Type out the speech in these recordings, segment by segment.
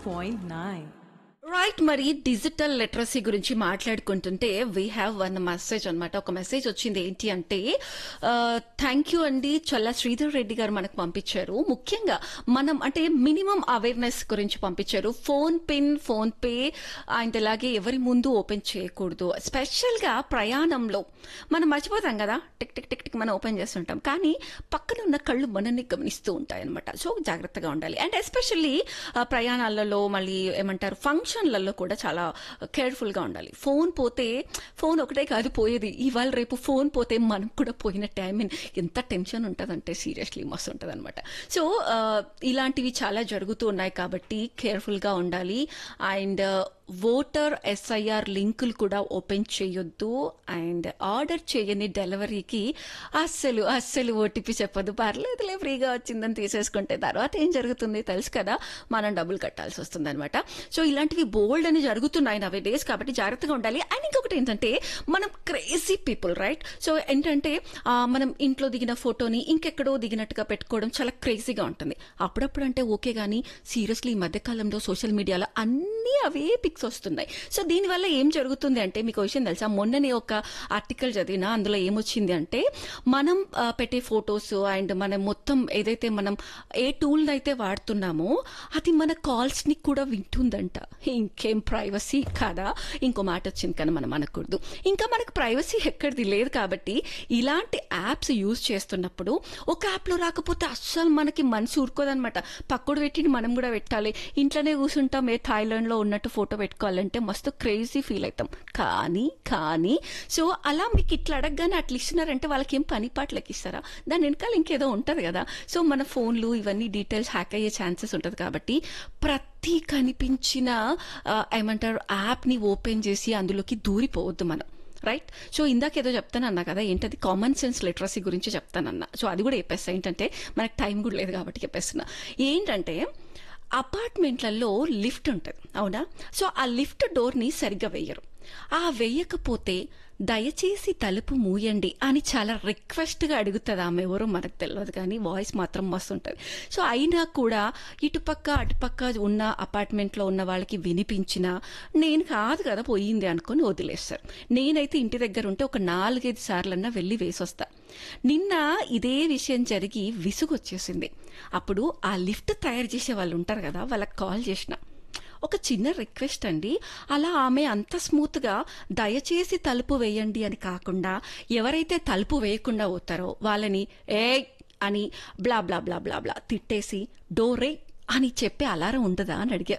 101.9 right మరి digital literacy గురించి మాట్లాడుకుంటుంటే వీ హ్యావ్ వన్ మెసేజ్ అన్నమాట ఒక మెసేజ్ వచ్చింది ఏంటి అంటే థ్యాంక్ యూ అండి చల్ల శ్రీధర్ రెడ్డి గారు మనకు పంపించారు ముఖ్యంగా మనం అంటే మినిమం అవేర్నెస్ గురించి పంపించారు ఫోన్ పిన్ ఫోన్ పే అండ్ అలాగే ఎవరి ముందు ఓపెన్ చేయకూడదు స్పెషల్ గా ప్రయాణంలో మనం మర్చిపోతాం కదా టిక్ టిక్ టిక్ టిక్ మనం ఓపెన్ చేస్తుంటాం కానీ పక్కన ఉన్న కళ్ళు మనల్ని గమనిస్తూ ఉంటాయి అనమాట సో జాగ్రత్తగా ఉండాలి అండ్ ఎస్పెషల్లీ ప్రయాణాలలో మళ్ళీ ఏమంటారు ఫంక్షన్లలో కూడా చాలా కేర్ఫుల్ గా ఉండాలి ఫోన్ పోతే ఫోన్ ఒకటే కాదు పోయేది ఇవాళ రేపు ఫోన్ పోతే మనం కూడా పోయినట్టే ఐ మీన్ ఎంత టెన్షన్ ఉంటుందంటే సీరియస్లీ మస్తు ఉంటుంది అనమాట సో ఇలాంటివి చాలా జరుగుతూ ఉన్నాయి కాబట్టి కేర్ఫుల్ గా ఉండాలి అండ్ ఓటర్ ఎస్ఐఆర్ లింకులు కూడా ఓపెన్ చేయొద్దు అండ్ ఆర్డర్ చేయని డెలివరీకి అస్సలు అస్సలు ఓటీపీ చెప్పదు పర్లేదులే ఫ్రీగా వచ్చిందని తీసేసుకుంటే తర్వాత ఏం జరుగుతుంది తెలుసు కదా మనం డబ్బులు కట్టాల్సి వస్తుంది అనమాట సో ఇలాంటివి బోల్డ్ అని జరుగుతున్నాయి నవే డేస్ కాబట్టి జాగ్రత్తగా ఉండాలి అండ్ ఇంకొకటి ఏంటంటే మనం క్రేజీ పీపుల్ రైట్ సో ఏంటంటే ఆ, మనం ఇంట్లో దిగిన ఫోటోని ఇంకెక్కడో దిగినట్టుగా పెట్టుకోవడం చాలా క్రేజీగా ఉంటుంది అప్పుడప్పుడు అంటే ఓకే కానీ సీరియస్లీ ఈ మధ్యకాలంలో సోషల్ మీడియాలో అన్ని అవే పిక్స్ వస్తున్నాయి సో దీనివల్ల ఏం జరుగుతుంది అంటే మీకు విషయం తెలుసా మొన్ననే ఒక ఆర్టికల్ చదివినా అందులో ఏమొచ్చింది అంటే మనం ఆ, పెట్టే ఫొటోస్ అండ్ మనం మొత్తం ఏదైతే మనం ఏ టూల్ అయితే వాడుతున్నామో అది మన కాల్స్ ని కూడా వింటుందంట ఇంకేం ప్రైవసీ కాదా ఇంకో మాట వచ్చింది కానీ మనం అనకూడదు ఇంకా మనకు ప్రైవసీ ఎక్కడిది లేదు కాబట్టి ఇలాంటి యాప్స్ యూజ్ చేస్తున్నప్పుడు ఒక యాప్ లో రాకపోతే అస్సలు మనకి మనసు ఊరుకోదనమాట పక్కడు పెట్టి మనం కూడా పెట్టాలి ఇంట్లోనే కూర్చుంటాం ఏ థాయిలాండ్ లో ఉన్నట్టు ఫోటో పెట్టుకోవాలంటే మస్తు క్రేజీ ఫీల్ అవుతాం కానీ కానీ సో అలా మీకు ఇట్లా అడగగానే అట్లా ఇస్తున్నారంటే వాళ్ళకి ఏం పని పాటలకి ఇస్తారా దాని వెనకాల ఇంకేదో ఉంటది కదా సో మన ఫోన్లు ఇవన్నీ డీటెయిల్స్ హ్యాక్ అయ్యే ఛాన్సెస్ ఉంటది కాబట్టి ప్రతి కనిపించిన ఆ, ఏమంటారు యాప్ ని ఓపెన్ చేసి అందులోకి దూరిపోవద్దు మనం రైట్ సో ఇందాక ఏదో చెప్తానన్నా కదా ఏంటది కామన్ సెన్స్ లిటరసీ గురించి చెప్తానన్నా సో అది కూడా చెప్పేస్తా ఏంటంటే మనకి టైం కూడా లేదు కాబట్టి చెప్పేస్తున్నా ఏంటంటే అపార్ట్మెంట్లలో లిఫ్ట్ ఉంటుంది అవునా సో ఆ లిఫ్ట్ డోర్ని సరిగ్గా వేయరు ఆ వేయకపోతే దయచేసి తలుపు మూయండి అని చాలా రిక్వెస్ట్గా అడుగుతుంది ఆమె ఎవరో మనకు తెలియదు కానీ వాయిస్ మాత్రం మస్తు ఉంటుంది సో అయినా కూడా ఇటుపక్క అటుపక్క ఉన్న అపార్ట్మెంట్లో ఉన్న వాళ్ళకి వినిపించినా నేను కాదు కదా పోయింది అనుకొని వదిలేస్తారు నేనైతే ఇంటి దగ్గర ఉంటే ఒక నాలుగైదు సార్లన్నా వెళ్ళి వేసొస్తా నిన్న ఇదే విషయం జరిగి విసుగు వచ్చేసింది అప్పుడు ఆ లిఫ్ట్ తయారు చేసే వాళ్ళు ఉంటారు కదా వాళ్ళకి కాల్ చేసిన ఒక చిన్న రిక్వెస్ట్ అండి అలా ఆమె అంత స్మూత్ గా దయచేసి తలుపు వేయండి అని కాకుండా ఎవరైతే తలుపు వేయకుండా పోతారో వాళ్ళని ఏ అని బ్లా బ్లా బ్లా బ్లా బ్లా తిట్టేసి డోరే అని చెప్పే అలారం ఉండదా అని అడిగా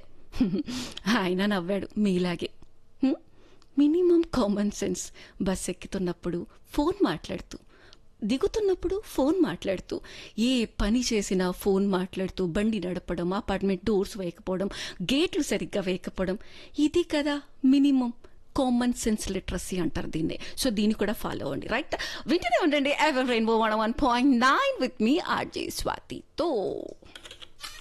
ఆయన నవ్వాడు మీలాగే హ్మ్? మినిమం కామన్ సెన్స్ బస్ ఎక్కుతున్నప్పుడు ఫోన్ మాట్లాడుతూ దిగుతున్నప్పుడు ఫోన్ మాట్లాడుతూ ఏ పని చేసినా ఫోన్ మాట్లాడుతూ బండి నడపడం అపార్ట్మెంట్ డోర్స్ వేయకపోవడం గేట్లు సరిగ్గా వేయకపోవడం ఇది కదా మినిమం కామన్ సెన్స్ లిటరసీ అంటారు దీన్ని సో దీన్ని కూడా ఫాలో అవ్వండి రైట్ వింటూనే ఉండండి ever rainbow one one point nine with me RJ స్వాతితో